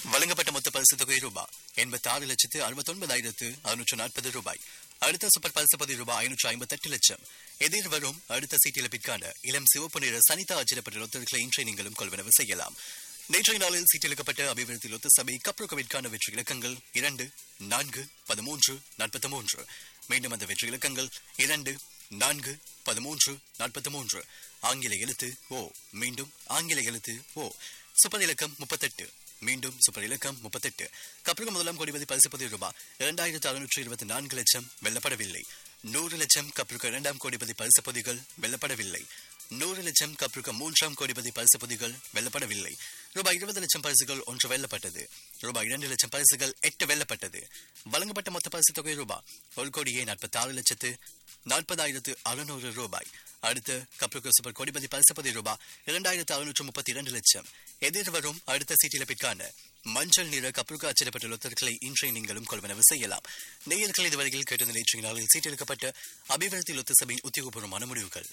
வழங்கப்பட்ட மொத்த பரிசு தொகை ரூபாய் எண்பத்தி ஆறு லட்சத்து அறுபத்தி ஒன்பதாயிரத்து அறுநூற்று நாற்பது ரூபாய் அடுத்த சூப்பர் பரிசு பதி ரூபாய் ஐநூற்று ஐம்பத்தி எட்டு லட்சம் எதிர் வரும் அடுத்த சீட்டிழப்பிற்கான இளம் சிவப்பு நிற சனிதா அச்சிடப்பட்ட லொத்தர்களை இன்றை நீங்களும் கொள்வனவு செய்யலாம் நேற்றைய நாளில் சீட்டிழுக்கப்பட்ட அபிவிருத்தி லொத்த சபை கப்ரோகவிற்கான வெற்றி இலக்கங்கள் இரண்டு நான்கு பதிமூன்று நாற்பத்தி மூன்று மீண்டும் அந்த வெற்றி இலக்கங்கள் இரண்டு நான்கு பதிமூன்று நாற்பத்தி மூன்று ஆங்கில எழுத்து ஓ மீண்டும் ஆங்கில எழுத்து ஓ சூப்பர் இலக்கம் முப்பத்தெட்டு மீண்டும் சூப்பர் இலக்கம் முப்பத்தெட்டு கப்ருக முதலாம் கோடிபதி பரிசுப்பது ரூபாய் இரண்டாயிரத்து அறுநூற்று இருபத்தி நான்கு லட்சம் வெல்லப்படவில்லை நூறு லட்சம் கப்ருக இரண்டாம் கோடிபதி பரிசு பொதிகள் வெல்லப்படவில்லை நூறு லட்சம் கப்ருக மூன்றாம் கோடிபதி பரிசு பொதிகள் வெல்லப்படவில்லை ரூபாய் இருபது லட்சம் பரிசுகள் ஒன்று வெல்லப்பட்டது ரூபாய் இரண்டு லட்சம் பரிசுகள் எட்டு வெல்லப்பட்டது வழங்கப்பட்ட மொத்த பரிசு தொகை ரூபாய் ஒரு கோடியே நாற்பத்தி ஆறு லட்சத்து நாற்பதாயிரத்து அறுநூறு ரூபாய் அடுத்த கப்ருக சூப்பர் கோடிபதி பரிசுப்பதி ரூபாய் இரண்டாயிரத்து அறுநூற்று முப்பத்தி இரண்டு லட்சம் எதிர்வரும் அடுத்த சீட்டிழப்பிற்கான மஞ்சள் நிற கப்ருக அச்சிடப்பட்ட லொத்தர்களை இன்றைய நீங்களும் கொள்வனவு செய்யலாம் நேயர்கள் இதுவரையில் கேட்ட நேற்றைய நாளில் சீட்டெடுக்கப்பட்ட அபிவிருத்தி லொத்த சபையின் உத்தியோகபூர்வமான முடிவுகள்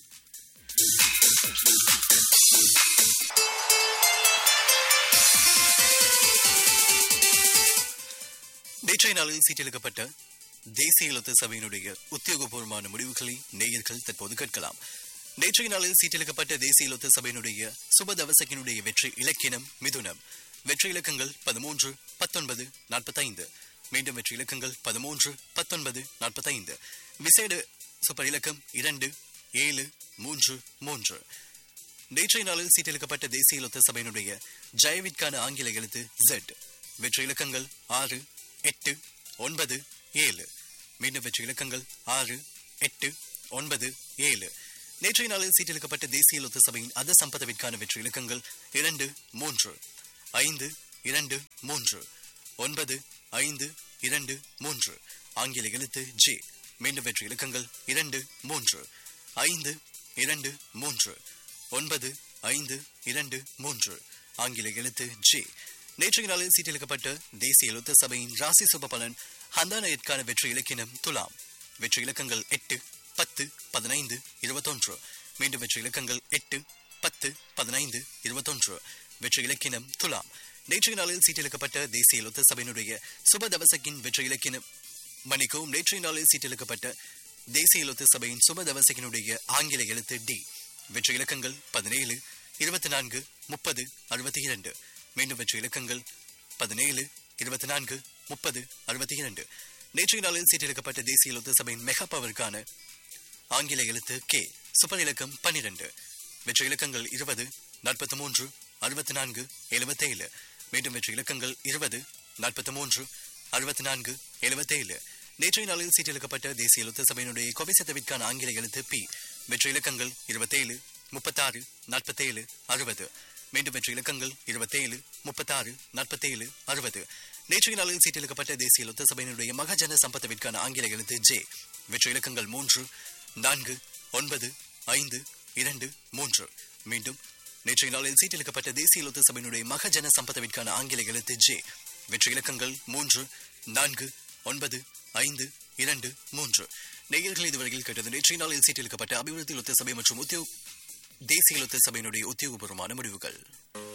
நேற்றைய நாளில் சீட்டெடுக்கப்பட்ட தேசிய லொத்த சபையினுடைய உத்தியோகபூர்வமான முடிவுகளை நேயர்கள் தற்போது கேட்கலாம் நேற்றைய நாளில் சீட்டெடுக்கப்பட்ட தேசிய லொத்த சபையினுடைய சுபதவசகினுடைய வெற்றி இலக்கினம் மிதுனம் வெற்றி இலக்கங்கள் பதிமூன்று பத்தொன்பது நாற்பத்தைந்து மீண்டும் வெற்றி இலக்கங்கள் பதிமூன்று பத்தொன்பது நாற்பத்தைந்து விசேட சூப்பர் இலக்கம் இரண்டு ஏழு மூன்று மூன்று நேற்றைய நாளில் சீட்டெடுக்கப்பட்ட தேசிய லொத்த சபையினுடைய ஜெயவிற்கான ஆங்கில எழுத்து ஜெட் வெற்றி இலக்கங்கள் ஆறு எட்டு ஒன்பது ஏழு மீண்டும் வெற்றி இலக்கங்கள் ஆறு எட்டு ஒன்பது ஏழு நேற்றைய நாளில் சீட்டெடுக்கப்பட்ட தேசிய லொத்த சபையின் அத சம்பதவிற்கான வெற்றி இலக்கங்கள் இரண்டு மூன்று ஐந்து இரண்டு மூன்று ஒன்பது ஐந்து இரண்டு மூன்று ஆங்கில எழுத்து ஜே மீண்டும் வெற்றி இலக்கங்கள் இரண்டு மூன்று ஐந்து இரண்டு மூன்று ஒன்பது ஐந்து இரண்டு மூன்று ஆங்கில எழுத்து ஜே நேற்றைய நாளில் சீட்டெடுக்கப்பட்ட தேசிய லொத்த சபையின் ராசி சுப பலன் ஹந்தானயற்கான வெற்றி இலக்கினம் துலாம் வெற்றி இலக்கங்கள் எட்டு பத்து பதினைந்து இருபத்தொன்று மீண்டும் வெற்றி இலக்கங்கள் எட்டு பத்து பதினைந்து இருபத்தொன்று வெற்றி இலக்கினம் துலாம் நேற்றைய நாளில் சீட்டெடுக்கப்பட்ட தேசிய லொத்த சபையினுடைய சுப தவசக்கின் வெற்றி இலக்கினம் மணிக்கும் நேற்றைய நாளில் சீட்டெடுக்கப்பட்ட தேசிய லொத்த சபையின் சுப தவசக்கினுடைய ஆங்கில எழுத்து டி வெற்றி இலக்கங்கள் பதினேழு இருபத்தி நான்கு முப்பது அறுபத்தி இரண்டு மீண்டும் வெற்றி இலக்கங்கள் பதினேழு இருபத்தி நான்கு முப்பது அறுபத்தி இரண்டு நேற்றைய நாளில் சீட்டெடுக்கப்பட்ட தேசிய லொத்த சபையின் மெகா பவருக்கான ஆங்கில எழுத்து கே சூப்பர் இலக்கம் பன்னிரண்டு வெற்றி இலக்கங்கள் இருபது நாற்பத்தி மூன்று அறுபத்தி நான்கு எழுபத்தேழு மீண்டும் வெற்றி இலக்கங்கள் இருபது நாற்பத்தி மூன்று அறுபத்தி நான்கு எழுபத்தேழு நேற்றைய நாளில் சீட்டெடுக்கப்பட்ட தேசிய லொத்த சபையினுடைய கொவிசத்தவிற்கான ஆங்கில எழுத்து பி வெற்றி இலக்கங்கள் இருபத்தேழு முப்பத்தாறு நாற்பத்தேழு அறுபது மீண்டும் வெற்றி இலக்கங்கள் இருபத்தேழு முப்பத்தாறு நாற்பத்தேழு அறுபது நேற்றைய நாளில் சீட்டெடுக்கப்பட்ட தேசிய லொத்த சபையினுடைய மகஜன சம்பத்தவிற்கான ஆங்கில எழுத்து ஜே வெற்றி இலக்கங்கள் மூன்று நான்கு ஒன்பது ஐந்து இரண்டு மூன்று மீண்டும் நேற்றைய நாளில் சீட்டெடுக்கப்பட்ட தேசிய லொத்த சபையினுடைய மகஜன சம்பத்தவிற்கான ஆங்கில எழுத்து ஜே வெற்றி இலக்கங்கள் மூன்று நான்கு ஒன்பது ஐந்து இரண்டு மூன்று நேயர்கள் இதுவரையில் கேட்டது நேற்றைய நாளில் சீட்டெடுக்கப்பட்ட அபிவிருத்தி லொத்த சபை மற்றும் உத்தியோக தேசிய லொத்த சபையினுடைய உத்தியோகபூர்வமான முடிவுகள்